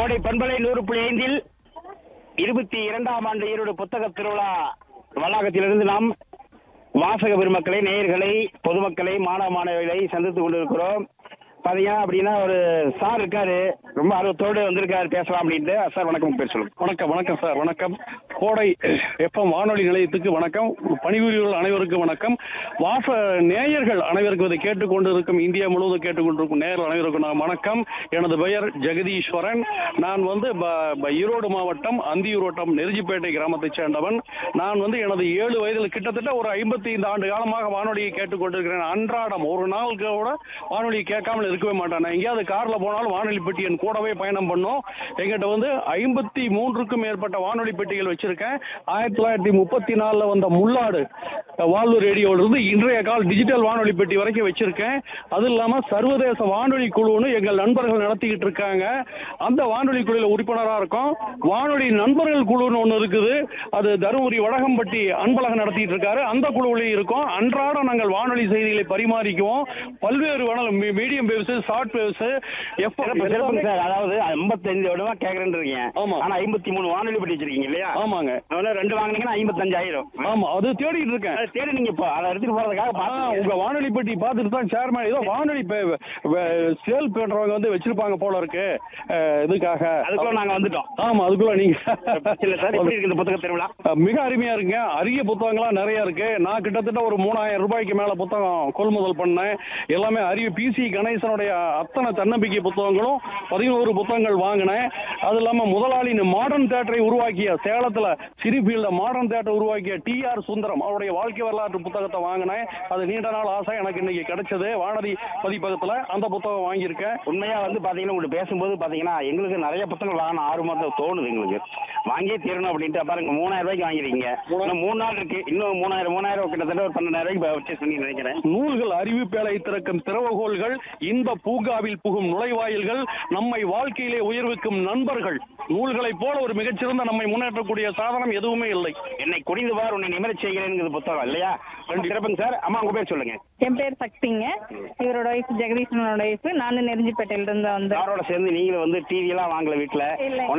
கோடை பண்பலை நூறு புள்ளி ஐந்தில் இருபத்தி இரண்டாம் ஆண்டு ஈரோடு புத்தக திருவிழா வளாகத்திலிருந்து நாம் வாசக பெருமக்களை நேயர்களை பொதுமக்களை மாணவ மாணவிகளை சந்தித்துக் கொண்டிருக்கிறோம் பாத்தீங்கன்னா அப்படின்னா ஒரு சார் இருக்காரு ரொம்ப ஆர்வத்தோடு வந்திருக்காரு பேசலாம் அப்படின்ட்டு சார் வணக்கம் பேர் சொல்லுங்க வணக்கம் வணக்கம் சார் வணக்கம் கோடை எஃப்எம் வானொலி நிலையத்துக்கு வணக்கம் பணிபுரியவர்கள் அனைவருக்கும் வணக்கம் வாச நேயர்கள் அனைவருக்கும் இதை கேட்டுக்கொண்டு இருக்கும் இந்தியா முழுவதும் கேட்டுக்கொண்டிருக்கும் நேயர்கள் அனைவருக்கும் நான் வணக்கம் எனது பெயர் ஜெகதீஸ்வரன் நான் வந்து ப- ப- ஈரோடு மாவட்டம் அந்தியூர் வட்டம் நெருஜிப்பேட்டை கிராமத்தைச் சேர்ந்தவன் நான் வந்து எனது ஏழு வயதில் கிட்டத்தட்ட ஒரு ஐம்பத்தி ஐந்து ஆண்டு காலமாக வானொலியை கேட்டுக்கொண்டிருக்கிறேன் அன்றாடம் ஒரு நாள் கூட வானொலியை கேட்காமல் இருக்கவே மாட்டேன் நான் எங்கேயாவது கார்ல போனாலும் வானொலி பெட்டி என் கூடவே பயணம் பண்ணோம் எங்கிட்ட வந்து ஐம்பத்தி மூன்றுக்கும் மேற்பட்ட வானொலி பெட்டிகள் வச்சிருக்கேன் ஆயிரத்தி தொள்ளாயிரத்தி முப்பத்தி நாலுல வந்த முள்ளாடு வாழ்வு ரேடியோல இருந்து இன்றைய கால் டிஜிட்டல் வானொலி பெட்டி வரைக்கும் வச்சிருக்கேன் அது இல்லாம சர்வதேச வானொலி குழுன்னு எங்கள் நண்பர்கள் நடத்திக்கிட்டு இருக்காங்க அந்த வானொலி குழுல உறுப்பினரா இருக்கோம் வானொலி நண்பர்கள் குழுன்னு ஒன்று இருக்குது அது தருமபுரி வடகம்பட்டி அன்பழகன் நடத்திட்டு இருக்காரு அந்த குழுவிலையும் இருக்கோம் அன்றாடம் நாங்கள் வானொலி செய்திகளை பரிமாறிக்குவோம் பல்வேறு வானொலி மீடியம் வேவ்ஸ் ஷார்ட் வேவ்ஸ் சிறப்பு சிறப்புங்க சார் அதாவது ஐம்பத்தஞ்சு வருடமா கேட்கறேன்றீங்க ஆமா. ஆனா ஐம்பத்தி மூணு வானொலி பெட்டி வச்சிருக்கீங்க இல்லையா ஆமாங்க அதனால ரெண்டு வாங்குனீங்கன்னா ஐம்பத்தஞ்சாயிரம் ஆமா அது தேடிட்டு இருக்கேன் அதை தேடி நீங்க இப்போ அதை எடுத்துட்டு போறதுக்காக ஆ, பாத்து உங்க வானொலி பெட்டி பார்த்துட்டு தான் சேர்மேன் ஏதோ வானொலி சேல் பண்றவங்க வந்து வச்சிருப்பாங்க போல இருக்கு அஹ், இதுக்காக அதுக்குள்ள நாங்க வந்துட்டோம் ஆமா அதுக்குள்ள நீங்க இல்ல சார் எப்படி இருக்கு இந்த புத்தக திருவிழா அஹ், மிக அருமையா இருக்குங்க அரிய புத்தகங்கள்லாம் நிறைய இருக்கு நான் கிட்டத்தட்ட ஒரு மூணாயிரம் ரூபாய்க்கு மேல புத்தகம் கொள்முதல் பண்ணேன் எல்லாமே அரிய பிசி கணேசனுடைய அத்தனை தன்னம்பிக்கை புத்தகங்களும் பதினோரு புத்தகங்கள் வாங்கினேன் அது இல்லாம முதலாளியின் மாடர்ன் தேட்டரை உருவாக்கிய சேலத்துல சிறுபீல்ட மாடர்ன் தேட்டர் உருவாக்கிய டி ஆர் சுந்தரம் அவருடைய வாழ்க்கை வரலாற்று புத்தகத்தை வாங்கினேன் அது நீண்ட நாள் ஆசை எனக்கு இன்னைக்கு கிடைச்சது வானதி பதிப்பகத்துல அந்த புத்தகம் வாங்கியிருக்கேன் உண்மையா வந்து பாத்தீங்கன்னா உங்கள்ட்ட பேசும்போது பாத்தீங்கன்னா எங்களுக்கு நிறைய புத்தகங்கள் வாங்கணும் ஆர்வமா தான் தோணுது எங்களுக்கு வாங்கியே தீரணும் அப்படின்ட்டு பாருங்க மூணாயிரம் ரூபாய்க்கு வாங்கிருக்கீங்க இன்னும் மூணு நாள் இருக்கு இன்னும் மூணாயிரம் மூணாயிரம் கிட்டத்தட்ட ஒரு பன்னெண்டாயிரம் ரூபாய்க்கு பர்ச்சேஸ் பண்ணி நினைக்கிறேன் நூல்கள் அறிவிப்பேலை திறக்கும் திறவுகோல்கள் இன்ப பூங்காவில் புகும் நுழைவாயில்கள் நம்மை வாழ்க்கையிலே உயர்விக்கும் நண்பர்கள் நூல்களைப் போல ஒரு மிகச்சிறந்த நம்மை முன்னேற்றக்கூடிய சாதனம் எதுவுமே இல்லை என்னை குடிந்து பார் உன்னை நிமிரச் செய்கிறேன் புத்தகம் இல்லையா ரெண்டு சிறப்புங்க சார் அம்மா உங்க பேர் சொல்லுங்க என் பேர் சக்திங்க இவரோட ஒய்ஃப் ஜெகதீஷனோட ஒய்ஃப் நானும் நெருஞ்சிப்பேட்டையில இருந்து வந்தேன் யாரோட சேர்ந்து நீங்களும் வந்து டிவி எல்லாம் வாங்கல வீட்டுல இல்லை.